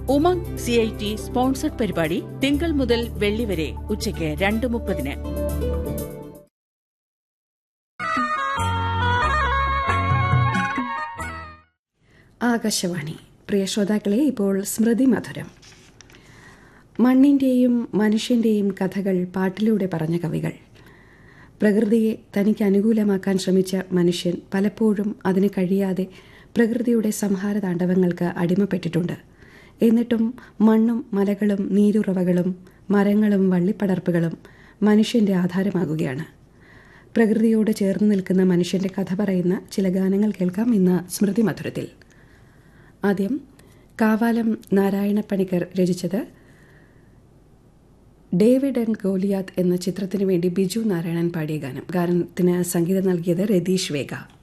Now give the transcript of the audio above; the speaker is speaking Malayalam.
Umang C I T sponsored പരിപാടി തിങ്കൾ മുതൽ വെള്ളി വരെ ഉച്ചയ്ക്ക് രണ്ട് മുപ്പതിന് ആകാശവാണി പ്രിയ ശ്രോതാക്കളെ ഇപ്പോൾ സ്മൃതി മധുരം മണ്ണിൻ്റെയും മനുഷ്യൻ്റെയും കഥകൾ പാട്ടിലൂടെ പറഞ്ഞ കവികൾ പ്രകൃതിയെ തനിക്ക് അനുകൂലമാക്കാൻ ശ്രമിച്ച മനുഷ്യൻ പലപ്പോഴും അതിന് കഴിയാതെ പ്രകൃതിയുടെ സംഹാര താണ്ഡവങ്ങൾക്ക് അടിമപ്പെട്ടിട്ടുണ്ട് എന്നിട്ടും മണ്ണും മലകളും നീരുറവകളും മരങ്ങളും വള്ളിപ്പടർപ്പുകളും മനുഷ്യന്റെ ആധാരമാകുകയാണ് പ്രകൃതിയോട് ചേർന്ന് നിൽക്കുന്ന മനുഷ്യന്റെ കഥ പറയുന്ന ചില ഗാനങ്ങൾ കേൾക്കാം ഇന്ന് സ്മൃതി മധുരത്തിൽ ആദ്യം കാവാലം നാരായണ പണിക്കർ രചിച്ചത് ഡേവിഡ് ആൻഡ് ഗോലിയാത്ത് എന്ന ചിത്രത്തിനു വേണ്ടി ബിജു നാരായണൻ പാടിയ ഗാനം ഗാനത്തിന് സംഗീതം നൽകിയത് രതീഷ് വേഗ